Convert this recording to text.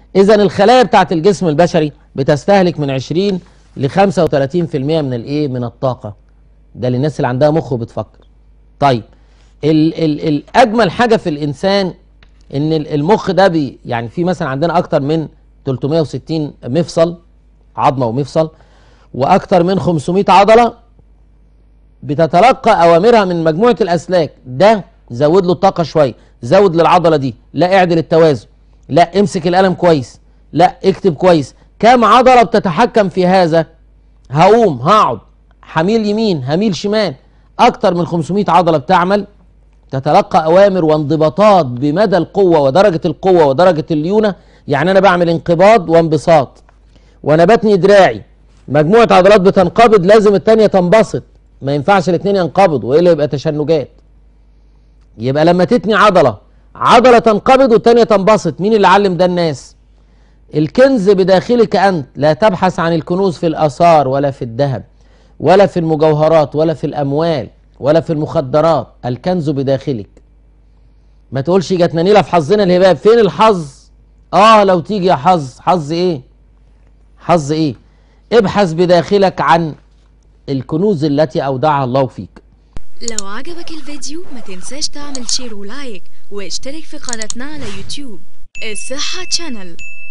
اذا الخلايا بتاعت الجسم البشري بتستهلك من 20 ل 35% من الايه من الطاقه ده للناس اللي عندها مخ وبتفكر طيب ال ال الاجمل حاجه في الانسان ان ال- المخ ده بي يعني في مثلا عندنا اكتر من 360 مفصل عظمه ومفصل واكتر من 500 عضله بتتلقى اوامرها من مجموعه الاسلاك ده زود له الطاقه شويه زود للعضله دي لا اعدل التوازن لا امسك القلم كويس لا اكتب كويس كم عضله بتتحكم في هذا هقوم هقعد هميل يمين هميل شمال اكتر من 500 عضله بتعمل تتلقى اوامر وانضباطات بمدى القوه ودرجه القوه ودرجه الليونه يعني انا بعمل انقباض وانبساط وانا بتني دراعي مجموعه عضلات بتنقبض لازم التانية تنبسط ما ينفعش الاثنين ينقبضوا والا يبقى تشنجات يبقى لما تتني عضله عضله تنقبض والتانية تنبسط مين اللي علم ده الناس الكنز بداخلك انت لا تبحث عن الكنوز في الاثار ولا في الذهب ولا في المجوهرات ولا في الاموال ولا في المخدرات الكنز بداخلك ما تقولش جاتنا نيله في حظنا الهباب فين الحظ اه لو تيجي يا حظ حظ ايه حظ ايه ابحث بداخلك عن الكنوز التي اودعها الله فيك لو عجبك الفيديو ما تنساش تعمل شير ولايك واشترك في قناتنا على يوتيوب الصحة تشانل